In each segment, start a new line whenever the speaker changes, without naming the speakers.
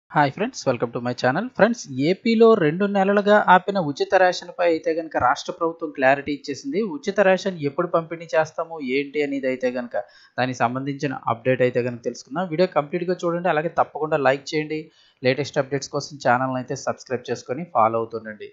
hi friends welcome to my channel friends ఏపీలో రెండు నెలలుగా ఆపిన ఉచిత రేషన్పై అయితే కనుక రాష్ట్ర ప్రభుత్వం క్లారిటీ ఇచ్చేసింది ఉచిత రేషన్ ఎప్పుడు పంపిణీ చేస్తాము ఏంటి అనేది అయితే కనుక దానికి సంబంధించిన అప్డేట్ అయితే కనుక తెలుసుకుందాం వీడియో కంప్లీట్గా చూడండి అలాగే తప్పకుండా లైక్ చేయండి లేటెస్ట్ అప్డేట్స్ కోసం ఛానల్ని అయితే సబ్స్క్రైబ్ చేసుకొని ఫాలో అవుతుండండి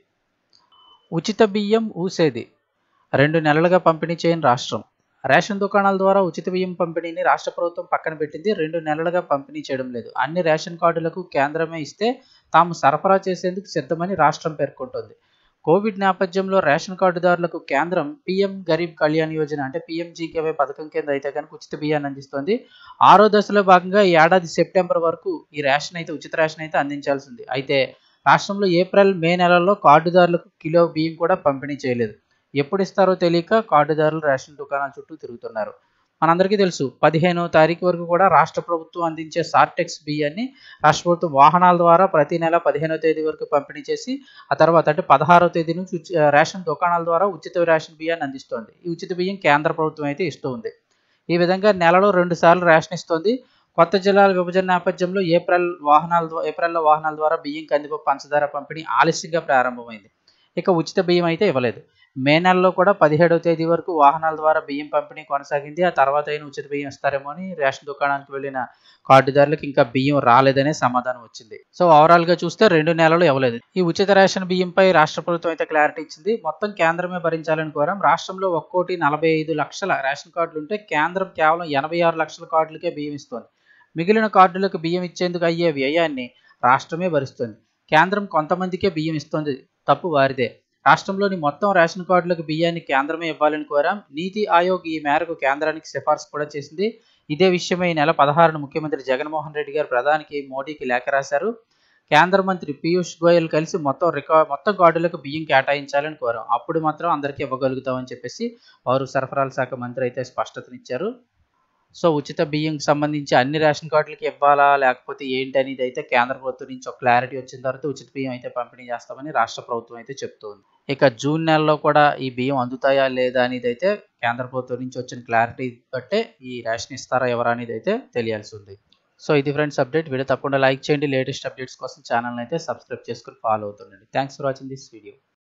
ఉచిత బియ్యం ఊసేది రెండు నెలలుగా పంపిణీ చేయని రాష్ట్రం రేషన్ దుకాణాల ద్వారా ఉచిత బియ్యం పంపిణీని రాష్ట్ర ప్రభుత్వం పక్కన పెట్టింది రెండు నెలలుగా పంపిణీ చేయడం లేదు అన్ని రేషన్ కార్డులకు కేంద్రమే ఇస్తే తాము సరఫరా చేసేందుకు సిద్ధమని రాష్ట్రం పేర్కొంటోంది కోవిడ్ నేపథ్యంలో రేషన్ కార్డుదారులకు కేంద్రం పీఎం గరీబ్ కళ్యాణ్ యోజన అంటే పీఎంజీకేవై పథకం కింద అయితే కనుక ఉచిత బియ్యాన్ని అందిస్తోంది ఆరో దశలో భాగంగా ఈ ఏడాది సెప్టెంబర్ వరకు ఈ రేషన్ అయితే ఉచిత రేషన్ అయితే అందించాల్సింది అయితే రాష్ట్రంలో ఏప్రిల్ మే నెలల్లో కార్డుదారులకు కిలో బియ్యం కూడా పంపిణీ చేయలేదు ఎప్పుడు ఇస్తారో తెలియక కార్డుదారులు రేషన్ దుకాణాల చుట్టూ తిరుగుతున్నారు మనందరికీ తెలుసు పదిహేనో తారీఖు వరకు కూడా రాష్ట్ర ప్రభుత్వం అందించే సార్టెక్స్ బియ్యాన్ని రాష్ట్ర ప్రభుత్వం వాహనాల ద్వారా ప్రతి నెల పదిహేనో తేదీ వరకు పంపిణీ చేసి ఆ తర్వాత అంటే పదహారో తేదీ నుంచి ఉచి- రేషన్ దుకాణాల ద్వారా ఉచిత రేషన్ బియ్యాన్ని అందిస్తోంది ఈ ఉచిత బియ్యం కేంద్ర ప్రభుత్వం అయితే ఇస్తూ ఉంది ఈ విధంగా నెలలో రెండు సార్లు రేషన్ ఇస్తోంది కొత్త జిల్లాల విభజన నేపథ్యంలో ఏప్రిల్ వాహనాల ద్వారా ఏప్రిల్లో వాహనాల ద్వారా బియ్యం కందిపప్పు పంచదార పంపిణీ ఆలస్యంగా ప్రారంభమైంది ఇక ఉచిత బియ్యం అయితే ఇవ్వలేదు మే నెలలో కూడా పదిహేడవ తేదీ వరకు వాహనాల ద్వారా బియ్యం పంపిణీ కొనసాగింది ఆ తర్వాత అయిన ఉచిత బియ్యం ఇస్తారేమో అని రేషన్ దుకాణానికి వెళ్ళిన కార్డుదారులకు ఇంకా బియ్యం రాలేదనే సమాధానం వచ్చింది సో ఓవరాల్ గా చూస్తే రెండు నెలలు ఇవ్వలేదు ఈ ఉచిత రేషన్ బియ్యంపై రాష్ట్ర ప్రభుత్వం అయితే క్లారిటీ ఇచ్చింది మొత్తం కేంద్రమే భరించాలని కోరాం రాష్ట్రంలో ఒక్కోటి నలభై ఐదు లక్షల రేషన్ కార్డులు ఉంటే కేంద్రం కేవలం ఎనభై ఆరు లక్షల కార్డులకే బియ్యం ఇస్తోంది మిగిలిన కార్డులకు బియ్యం ఇచ్చేందుకు అయ్యే వ్యయాన్ని రాష్ట్రమే భరిస్తుంది కేంద్రం కొంతమందికే బియ్యం ఇస్తోంది తప్పు వారిదే రాష్ట్రంలోని మొత్తం రేషన్ కార్డులకు బియ్యాన్ని కేంద్రమే ఇవ్వాలని కోరాం నీతి ఆయోగ్ ఈ మేరకు కేంద్రానికి సిఫార్సు కూడా చేసింది ఇదే విషయమై ఈ నెల పదహారున ముఖ్యమంత్రి జగన్మోహన్ రెడ్డి గారు ప్రధానికి మోడీకి లేఖ రాశారు కేంద్ర మంత్రి పీయూష్ గోయల్ కలిసి మొత్తం రికా మొత్తం కార్డులకు బియ్యం కేటాయించాలని కోరాం అప్పుడు మాత్రం అందరికీ ఇవ్వగలుగుతామని చెప్పేసి పౌర సరఫరాల శాఖ మంత్రి అయితే స్పష్టతనిచ్చారు సో ఉచిత బియ్యంకి సంబంధించి అన్ని రేషన్ కార్డులకి ఇవ్వాలా లేకపోతే ఏంటి అనేది అయితే కేంద్ర ప్రభుత్వం నుంచి ఒక క్లారిటీ వచ్చిన తర్వాత ఉచిత బియ్యం అయితే పంపిణీ చేస్తామని రాష్ట్ర ప్రభుత్వం అయితే చెప్తోంది ఇక జూన్ నెలలో కూడా ఈ బియ్యం అందుతాయా లేదా అనేది అయితే కేంద్ర ప్రభుత్వం నుంచి వచ్చిన క్లారిటీ బట్టే ఈ రేషన్ ఇస్తారా ఎవరా అనేది అయితే తెలియాల్సి ఉంది సో ఇది ఫ్రెండ్స్ అప్డేట్ వీడియో తప్పకుండా లైక్ చేయండి లేటెస్ట్ అప్డేట్స్ కోసం ఛానల్ అయితే సబ్స్క్రైబ్ చేసుకుని ఫాలో అవుతుండండి thanks for watching this video